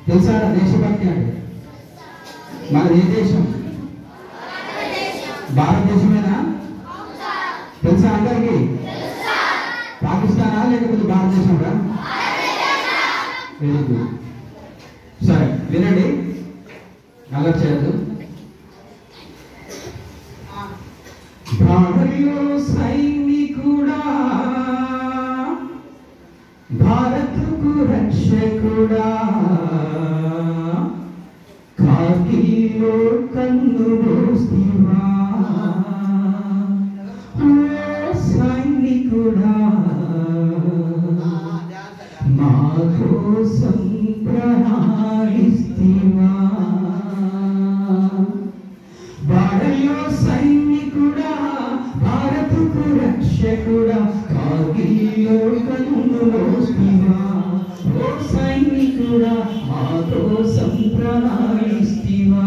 తెలుసా దేశభక్తి అంటే మన ఏ దేశం భారతదేశమేనా తెలుసా అందరికి పాకిస్తానా లేకపోతే భారతదేశం రా వెరీ గుడ్ సరే వినండి అలా చేయద్దు భారతీయ సైనికుడా భారత్కు రక్షకుడా కాకిలో కన్ను మోస్తివా ఓ సైనికుడా మా కోసం ప్రణాళిస్తివా వాడలో సైనికుడా భారతకు రక్షకుడా కాగిలో కన్ను మోస్తివా ఓ సైనికుడా మా కోసం ప్రణాళిస్తివా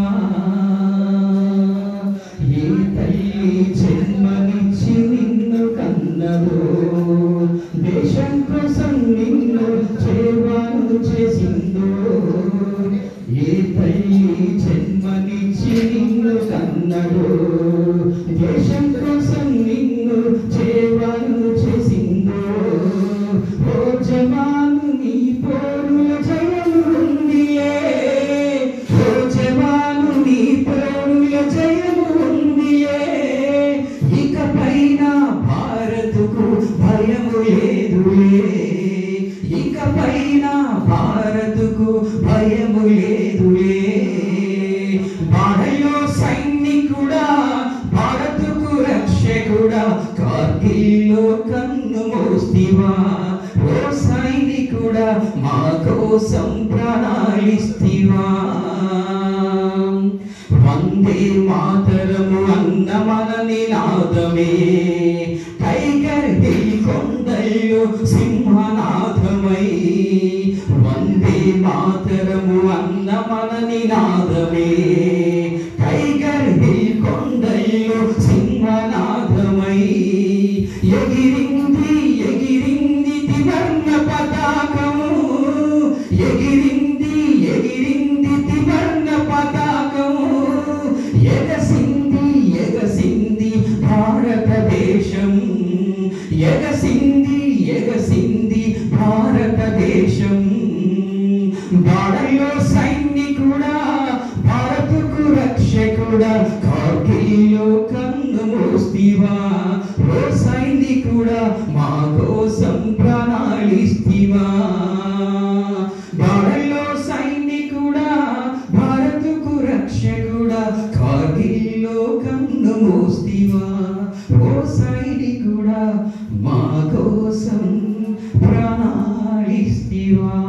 ఏ తల్లి జన్మనిచ్చి నిన్ను కన్నదో దేశం కోసం నిన్ను చేవాను చేసిందో ఏ తల్లి జన్మనిచ్చి నిన్ను కన్నదో దేశం కోసం నిన్ను చేవాను చేసిందో ఓ జవాను నీ పోరుల జయము ఉందియే ఓ జవాను నీ పోరుల జయము ఉందియే ఇకపైన భారత్కు భయము లేదులే ఇకపైన భారత్కు భయము లేదులే బాడలో సైనికుడా భారత్కు రక్షకుడా కార్గిల్లో కన్ను మోస్తివా ఓ సైనికుడా మా కోసం ప్రాణాలిస్తివా వందే మాతరము అన్న మన నినాదమే టైగర్ హిల్ కొండల్లో సింహనాథమై వందే మాతరము అన్న మన నినాదమే టైగర్ హిల్ కొండల్లో సింహనాథమై ఎగిరింది ఎగిరింది త్రివర్ణ పతాకము ఎగిరింది ఎగిరింది త్రివర్ణ పతాకము ఎగసింది ఎగసింది భారతదేశం ఎగసింది ఎగసింది భారతదేశం బాడలో సైనికుడా భారతకు రక్షకుడా కార్గిల్లో కన్ను మోస్తివా ఓ సైనికుడా మా కోసం ప్రణాళిస్తివా బాడలో సైనికుడా భారతకు రక్షకుడా కార్గిల్లో కన్ను మోస్తివా ఓ సైనికుడా మా కోసం ప్రణాళిస్తివా